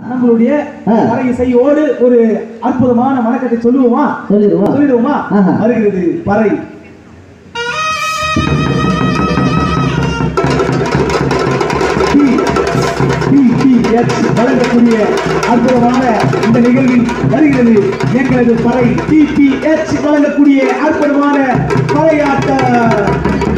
நம்மளுடைய ஆ. பறை இசையோடு ஒரு அற்புதமான வணக்கத்தை சொல்லுவோமா சொல்லிடுவோம் சொல்லிடுவோமா ஆஹா. வருகிறது பறை TPH வழங்கக்கூடிய அற்புதமான இந்த நிகழ்வில் வருகிறது எங்களது பறை டிபிஎச் வழங்கக்கூடிய அற்புதமான பறையாட்டம்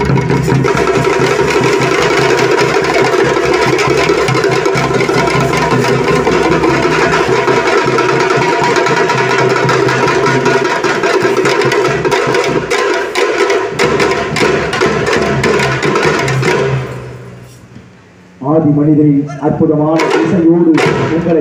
ஆதி மனிதனின் அற்புதமான இசையோடு உங்களை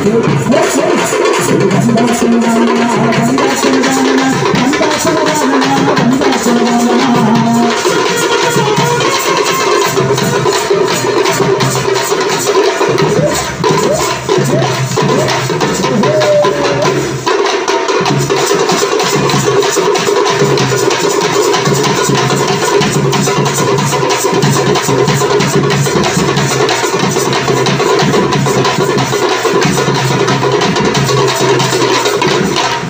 ஆ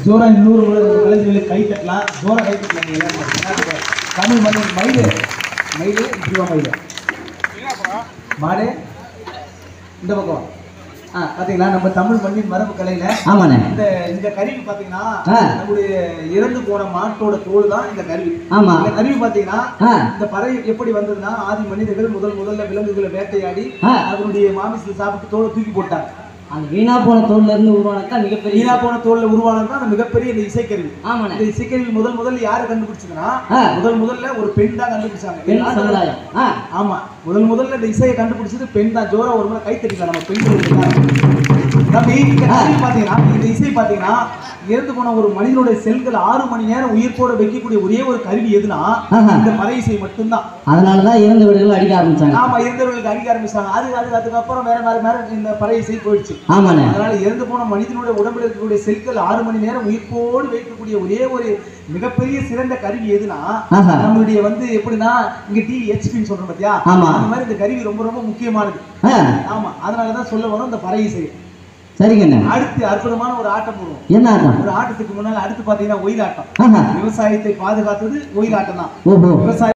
ஜோரா நூறு முறை நம்ம கலைஞர்களுக்கு கை தட்டலாம் ஜோரா கை தட்டலாம் நீங்க எல்லாரும். தமிழ் மண்ணின் மயிலு மயிலு ஜீவா மயிலு மாடு இந்த பக்கம் ஆ பாத்தீங்களா நம்ம தமிழ் மண்ணின் மரபு கலையில ஆமாண்ணே இந்த இந்த கருவி பாத்தீங்கன்னா ஆ. நம்முடைய இறந்து போன மாட்டோட தோல் தான் இந்த கருவி ஆமா இந்த கருவி பாத்தீங்கன்னா ஆ இந்த பறவை எப்படி வந்ததுன்னா ஆதி மனிதர்கள் முதல் முதல்ல விலங்குகளை வேட்டையாடி ஆ. அதனுடைய மாமிசத்தை சாப்பிட்டு தோலை தூக்கி போட்டாங்க அந்த வீணா போன தோல்ல இருந்து உருவானதான் மிகப்பெரிய வீணா போன தோல்ல உருவானது தான் அந்த மிகப்பெரிய இந்த இசைக்கருவி ஆமாண்ணே இந்த இசைக்கருவி முதல் முதல்ல யாரு கண்டுபிடிச்சதுன்னா ஆ. முதல் முதல்ல ஒரு பெண் தான் கண்டுபிடிச்சாங்க பெண் எல்லாரும் சமுதாயம் ஆ ஆமா முதல் முதல்ல இந்த இசையை கண்டுபிடிச்சது பெண் தான் ஜோரா ஒரு முறை கை தட்டிக்கலாம் நம்ம பெண்கள் தம்பி இந்த கருவி பாத்தீங்கன்னா இந்த இசை பாத்தீங்கன்னா இறந்து போன ஒரு மனிதனுடைய செல்கள் ஆறு மணி நேரம் உயிர்ப்போட வைக்கக்கூடிய ஒரே ஒரு கருவி எதுனா ஆஹா. இந்த மறை இசை மட்டும்தான் அதனாலதான் இறந்த வீடுகள் அடிக்க ஆரம்பிச்சாங்க ஆமா இறந்தவர்களுக்கு அடிக்க ஆரம்பிச்சாங்க அது அது அதுக்கப்புறம் வேற வேற வேற இந்த பறை இசை போயிடுச்சு ஆமாண்ணே அதனால இறந்து போன மனிதனுடைய உடம்புல இருக்கக்கூடிய செல்கள் ஆறு மணி நேரம் உயிர்ப்போடு வைக்கக்கூடிய ஒரே ஒரு மிகப்பெரிய சிறந்த கருவி எதுனா ஆஹா. நம்மளுடைய வந்து எப்படின்னா இங்க டி ஹெச்பின்னு சொல்றோம் பாத்தியா ஆமா. அந்த மாதிரி இந்த கருவி ரொம்ப ரொம்ப முக்கியமானது ஆ ஆமா அதனாலதான் சொல்ல வரோம் இந்த பறை இசை சரிங்கண்ணே அடுத்து அற்புதமான ஒரு ஆட்டம் போடுவோம் என்ன ஆட்டம் ஒரு ஆட்டத்துக்கு முன்னால அடுத்து பாத்தீங்கன்னா ஒயிலாட்டம் ஆஹா விவசாயத்தை பாதுகாத்தது ஒயிலாட்டம் தான் ஓஹோ விவசாய